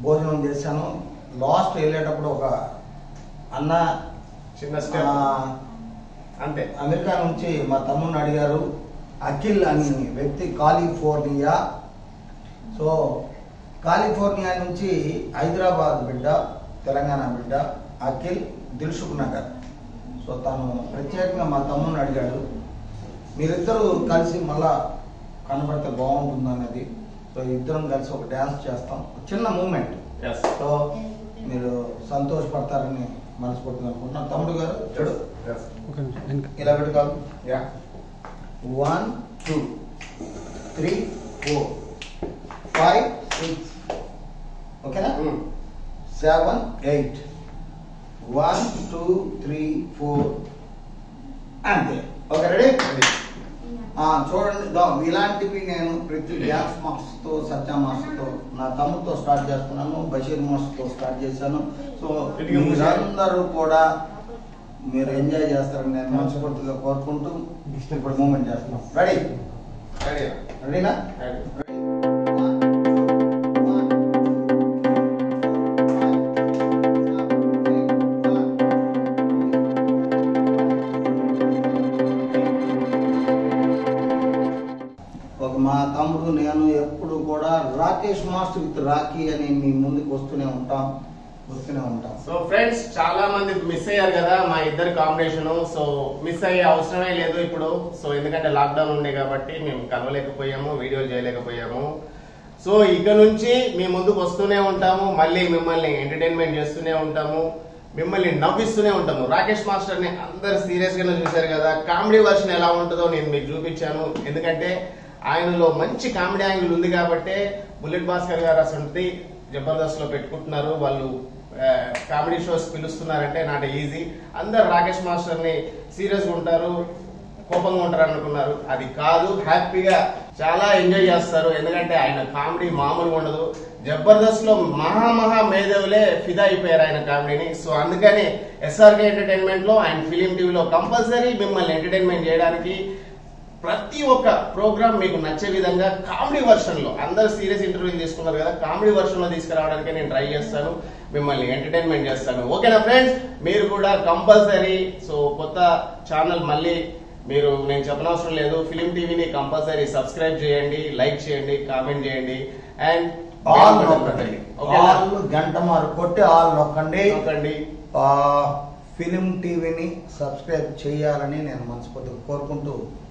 భోజనం చేశాను లాస్ట్ వెళ్ళేటప్పుడు ఒక అన్న చిన్న ఆ, స్టెప్ అంతే అమెరికా నుంచి మా తమ్ముడిని అడిగారు అఖిల్ అని వ్యక్తి కాలిఫోర్నియా సో కాలిఫోర్నియా నుంచి హైదరాబాద్ బిడ్డ తెలంగాణ బిడ్డ అఖిల్ దిల్సుఖ్ నగర్ సో తను ప్రత్యేకంగా మా తమ్ముడిని అడిగాడు మీరిద్దరూ కలిసి మళ్ళా కనబడితే బాగుంటుంది అనేది సో ఇద్దరం కలిసి ఒక డ్యాన్స్ చేస్తాం ఒక చిన్న మూమెంట్ ఎస్ సో మీరు సంతోషపడతారని మనస్ఫూర్తిగా అనుకుంటున్నాను తమ్ముడు గారు చెడు ఎస్ ఒక నిమిషం వెనక ఇలా పెట్టుకోవాలి yeah one two three four five six ఓకేనా seven eight one two three four అంతే ఓకే రెడీ ఆ, చూడండి దో, ఇలాంటివి నేను ప్రతి డ్యాన్స్ మాస్టర్ తో సత్య మాస్టర్ తో నా తమ్ముతో స్టార్ట్ చేస్తున్నాను బషీర్ మాస్టర్ తో స్టార్ట్ చేశాను సో ఇదిగో మీరందరూ కూడా మీరు ఎంజాయ్ చేస్తారని నేను మనస్ఫూర్తిగా కోరుకుంటూ ఇప్పుడు మూమెంట్ చేస్తున్నాం రెడీ రెడీ రెడీనా రెడీ ఒక మా తమ్ముడు నేను ఎప్పుడు కూడా రాకేష్ మాస్టర్ విత్ రాకీ అని మీ ముందుకు వస్తూనే ఉంటాం వస్తూనే ఉంటాం సో ఫ్రెండ్స్ చాలా మంది మిస్ అయ్యారు కదా మా ఇద్దరు కాంబినేషన్ సో మిస్ అయ్యే అవసరమే లేదు ఇప్పుడు సో ఎందుకంటే లాక్డౌన్ ఉండే కాబట్టి మేము కలవలేకపోయాము వీడియోలు చేయలేకపోయాము సో ఇక నుంచి మీ ముందుకు వస్తూనే ఉంటాము మళ్ళీ మిమ్మల్ని ఎంటర్టైన్మెంట్ చేస్తూనే ఉంటాము మిమ్మల్ని నవ్విస్తూనే ఉంటాము రాకేష్ మాస్టర్ ని అందరు సీరియస్ గానే చూశారు కదా కామెడీ వర్షన్ ఎలా ఉంటుందో నేను మీకు చూపించాను ఎందుకంటే ఆయనలో మంచి కామెడీ యాంగిల్ ఉంది కాబట్టి బుల్లెట్ భాస్కర్ గారు అసలు జబర్దస్త్ లో పెట్టుకుంటున్నారు వాళ్ళు కామెడీ షోస్ పిలుస్తున్నారంటే నాట్ ఈజీ అందరు రాకేష్ మాస్టర్ ని సీరియస్ గా ఉంటారు కోపంగా ఉంటారు అనుకున్నారు అది కాదు హ్యాపీగా చాలా ఎంజాయ్ చేస్తారు ఎందుకంటే ఆయన కామెడీ మామూలుగా ఉండదు జబర్దస్త్ లో మహా మహా మేధావులే ఫిదా అయిపోయారు ఆయన కామెడీని సో అందుకని ఎస్ఆర్కే ఎంటర్టైన్మెంట్ లో ఆయన ఫిలిం టీవీలో కంపల్సరీ మిమ్మల్ని ఎంటర్టైన్మెంట్ చేయడానికి ప్రతి ఒక్క ప్రోగ్రామ్ మీకు నచ్చే విధంగా కామెడీ వర్షన్ లో అందరు సీరియస్ ఇంటర్వ్యూ తీసుకున్నారు కదా కామెడీ వర్షన్ లో తీసుకురావడానికి నేను ట్రై చేస్తాను మిమ్మల్ని ఎంటర్టైన్మెంట్ చేస్తాను ఓకేనా ఫ్రెండ్స్ మీరు కూడా కంపల్సరీ సో కొత్త ఛానల్ మళ్ళీ మీరు నేను చెప్పనవసరం లేదు ఫిలిం టీవీని కంపల్సరీ సబ్స్క్రైబ్ చేయండి లైక్ చేయండి కామెంట్ చేయండి అండ్ ఆల్ నొక్కండి ఆల్ గంట మారు కొట్టి ఆల్ నొక్కండి నొక్కండి ఆ, ఫిలిం టీవీని సబ్స్క్రైబ్ చేయాలని నేను మనస్ఫూర్తిగా కోరుకుంటూ